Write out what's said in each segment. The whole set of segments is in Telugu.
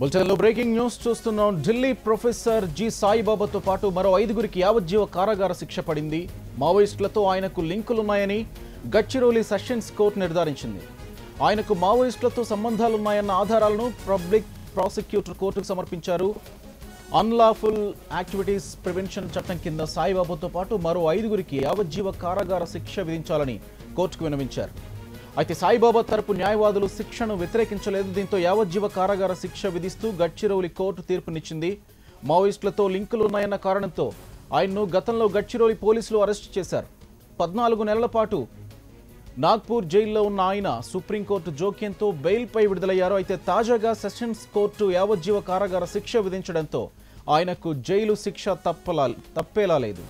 బులెటిన్లో బ్రేకింగ్ న్యూస్ చూస్తున్నాం ఢిల్లీ ప్రొఫెసర్ జి సాయిబాబాతో పాటు మరో ఐదుగురికి యావజ్జీవ కారాగార శిక్ష పడింది మావోయిస్టులతో ఆయనకు లింకులున్నాయని గడ్చిరోలి సెషన్స్ కోర్టు నిర్ధారించింది ఆయనకు మావోయిస్టులతో సంబంధాలున్నాయన్న ఆధారాలను పబ్లిక్ ప్రాసిక్యూటర్ కోర్టుకు సమర్పించారు అన్లాఫుల్ యాక్టివిటీస్ ప్రివెన్షన్ చట్టం కింద సాయిబాబాతో పాటు మరో ఐదుగురికి యావజ్జీవ కారాగార శిక్ష విధించాలని కోర్టుకు విన్నవించారు అయితే సాయిబాబా తరపు న్యాయవాదులు శిక్షను వ్యతిరేకించలేదు దీంతో యావజ్జీవ కారాగార శిక్ష విధిస్తూ గడ్చిరోలి కోర్టు తీర్పునిచ్చింది మావోయిస్టులతో లింకులు ఉన్నాయన్న కారణంతో ఆయన్ను గతంలో గడ్చిరోలి పోలీసులు అరెస్ట్ చేశారు పద్నాలుగు నెలల పాటు నాగ్పూర్ జైల్లో ఉన్న ఆయన సుప్రీంకోర్టు జోక్యంతో బెయిల్పై విడుదలయ్యారు అయితే తాజాగా సెషన్స్ కోర్టు యావజ్జీవ కారాగార శిక్ష విధించడంతో ఆయనకు జైలు శిక్ష తప్పలా తప్పేలా లేదు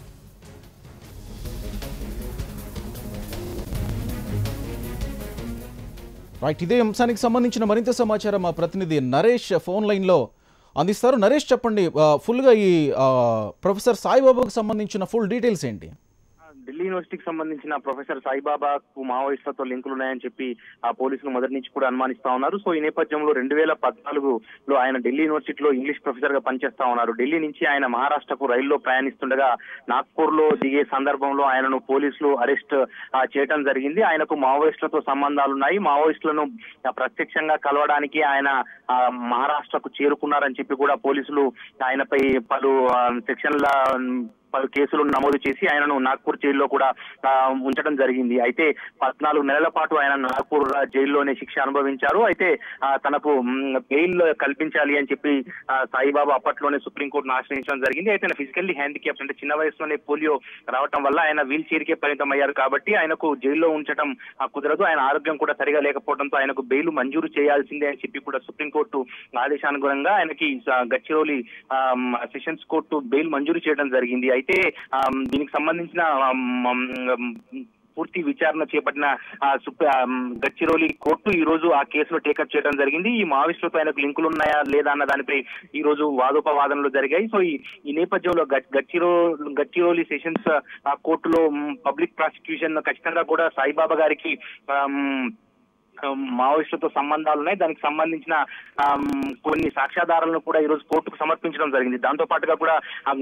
రైట్ ఇదే అంశానికి సంబంధించిన మరింత సమాచారం మా ప్రతినిధి నరేష్ ఫోన్ లైన్లో అందిస్తారు నరేష్ చెప్పండి ఆ, ఫుల్గా ఈ ఆ, ప్రొఫెసర్ సాయిబాబాకు సంబంధించిన ఫుల్ డీటెయిల్స్ ఏంటి ఢిల్లీ యూనివర్సిటీకి సంబంధించిన ప్రొఫెసర్ సాయిబాబాకు మావోయిస్టులతో లింకులు ఉన్నాయని చెప్పి ఆ పోలీసులు మొదటి నుంచి కూడా అనుమానిస్తా ఉన్నారు సో ఈ నేపథ్యంలో రెండు వేల పద్నాలుగులో ఆయన ఢిల్లీ యూనివర్సిటీలో ఇంగ్లీష్ ప్రొఫెసర్ గా పనిచేస్తా ఉన్నారు ఢిల్లీ నుంచి ఆయన మహారాష్ట్రకు రైల్లో ప్రయాణిస్తుండగా నాగ్పూర్ లో దిగే సందర్భంలో ఆయనను పోలీసులు అరెస్ట్ ఆ, చేయడం జరిగింది ఆయనకు మావోయిస్టులతో సంబంధాలు ఉన్నాయి మావోయిస్టులను ఆ, ప్రత్యక్షంగా కలవడానికి ఆయన ఆ, మహారాష్ట్రకు చేరుకున్నారని చెప్పి కూడా పోలీసులు ఆయనపై పలు ఆ, సెక్షన్ల పలు కేసులు నమోదు చేసి ఆయనను నాగ్పూర్ జైల్లో కూడా ఆ, ఉంచడం జరిగింది అయితే పద్నాలుగు నెలల పాటు ఆయన నాగ్పూర్ జైల్లోనే శిక్ష అనుభవించారు అయితే ఆ, తనకు మ్, బెయిల్ కల్పించాలి అని చెప్పి ఆ, సాయిబాబా అప్పట్లోనే సుప్రీంకోర్టును ఆశ్రయించడం జరిగింది అయితే ఆయన ఫిజికల్లీ హ్యాండిక్యాప్ అంటే చిన్న వయసులోనే పోలియో రావటం వల్ల ఆయన వీల్ చైర్కే పరిమితం అయ్యారు కాబట్టి ఆయనకు జైల్లో ఉంచడం ఆ, కుదరదు ఆయన ఆరోగ్యం కూడా సరిగా లేకపోవడంతో ఆయనకు బెయిల్ మంజూరు చేయాల్సిందే అని చెప్పి కూడా సుప్రీంకోర్టు ఆదేశానుగుణంగా ఆయనకి ఆ, గచ్చిరోలి ఆ, మ్, సెషన్స్ కోర్టు బెయిల్ మంజూరు చేయడం జరిగింది అయితే ఆ, దీనికి సంబంధించిన ఆ, మ్, మ్, పూర్తి విచారణ చేపట్టిన ఆ, సుప్రీ- ఆ, మ్, గచ్చిరోలి కోర్టు ఈ రోజు ఆ కేసును టేకప్ చేయడం జరిగింది ఈ మావోయిస్టులతో ఆయనకు లింకులు ఉన్నాయా లేదా అన్న దానిపై ఈ రోజు వాదోపవాదనలు జరిగాయి సో ఈ ఈ నేపథ్యంలో గ- గచ్చిరో గచ్చిరోలి సెషన్స్ ఆ, కోర్టులో పబ్లిక్ ప్రాసిక్యూషన్ ఖచ్చితంగా కూడా సాయిబాబా గారికి ఆ, మ్, మావోయిస్టులతో సంబంధాలు ఉన్నాయి దానికి సంబంధించిన ఆమ్, కొన్ని సాక్ష్యాధారాలను కూడా ఈ రోజు కోర్టుకు సమర్పించడం జరిగింది దాంతో పాటుగా కూడా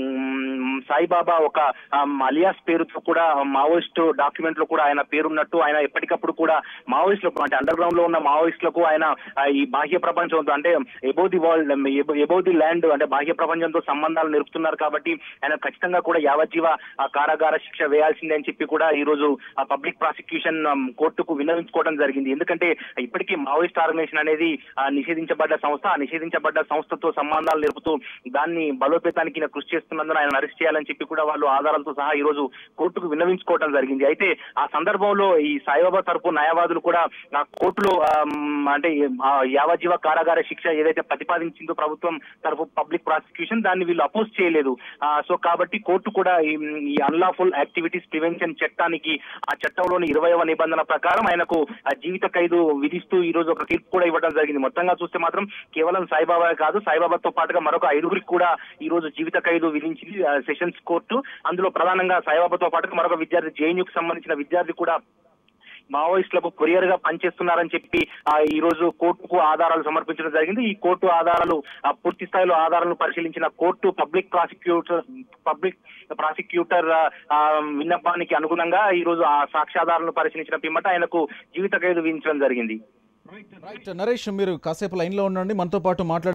ఆమ్, సాయిబాబా ఒక ఆమ్, అలియాస్ పేరుతో కూడా మావోయిస్ట్ డాక్యుమెంట్ లో కూడా ఆయన పేరున్నట్టు ఆయన ఎప్పటికప్పుడు కూడా మావోయిస్టులకు అంటే అండర్ గ్రౌండ్ లో ఉన్న మావోయిస్టులకు ఆయన ఆ, ఈ బాహ్య ప్రపంచంతో అంటే above the world above the land అంటే బాహ్య ప్రపంచంతో సంబంధాలు నిలుపుతున్నారు కాబట్టి ఆయన ఖచ్చితంగా కూడా యావజ్జీవ ఆ, కారాగార శిక్ష వేయాల్సిందే అని చెప్పి కూడా ఈ రోజు ఆ పబ్లిక్ ప్రాసిక్యూషన్ ఆమ్, కోర్టుకు విన్నవించుకోవడం జరిగింది ఎందుకంటే ఇప్పటికీ మావోయిస్ట్ ఆర్గనైజేషన్ అనేది ఆ, నిషేధించబడ్డ సంస్థ ఆ నిషేధించబడ్డ సంస్థతో సంబంధాలు నిలుపుతూ దాన్ని బలోపేతానికి ఈయన కృషి చేస్తున్నందున ఆయన అరెస్ట్ చేయాలని చెప్పి కూడా వాళ్ళు ఆధారాలతో సహా ఈ రోజు కోర్టుకు విన్నవించుకోవడం జరిగింది అయితే ఆ సందర్భంలో ఈ సాయిబాబా తరపు న్యాయవాదులు కూడా ఆ కోర్టులో ఆమ్, అంటే ఆ యావజ్జీవ కారాగార శిక్ష ఏదైతే ప్రతిపాదించిందో ప్రభుత్వం తరపు పబ్లిక్ ప్రాసిక్యూషన్ దాన్ని వీళ్ళు అపోజ్ చేయలేదు ఆ, సో కాబట్టి కోర్టు కూడా ఈ- ఈ అన్లాఫుల్ యాక్టివిటీస్ ప్రివెన్షన్ చట్టానికి ఆ చట్టంలోని ఇరవైవ నిబంధన ప్రకారం ఆయనకు ఆ జీవిత ఖైదు విధిస్తూ ఈ రోజు ఒక తీర్పు కూడా ఇవ్వడం జరిగింది మొత్తంగా చూస్తే మాత్రం కేవలం సాయిబాబా కాదు సాయిబాబాతో పాటుగా మరొక ఐదుగురికి కూడా ఈ రోజు జీవిత ఖైదు విధించింది ఆ, సెషన్స్ కోర్టు అందులో ప్రధానంగా సాయిబాబాతో పాటుగా మరొక విద్యార్థి జేఎన్యూకి సంబంధించిన విద్యార్థి కూడా మావోయిస్టులకు కొరియర్ గా పనిచేస్తున్నారని చెప్పి ఆ ఈ రోజు కోర్టుకు ఆధారాలు సమర్పించడం జరిగింది ఈ కోర్టు ఆధారాలు ఆ, పూర్తి స్థాయిలో ఆధారాలను పరిశీలించిన court public prosecutor public prosecutor ఆ, ఆ, విన్నపానికి అనుగుణంగా ఈ రోజు ఆ సాక్ష్యాధారాలను పరిశీలించిన పిమ్మట ఆయనకు జీవిత ఖైదు విధించడం జరిగింది రైట్ నరేష్ మీరు కాసేపు లైన్లో ఉండండి మనతో పాటు మాట్లాడే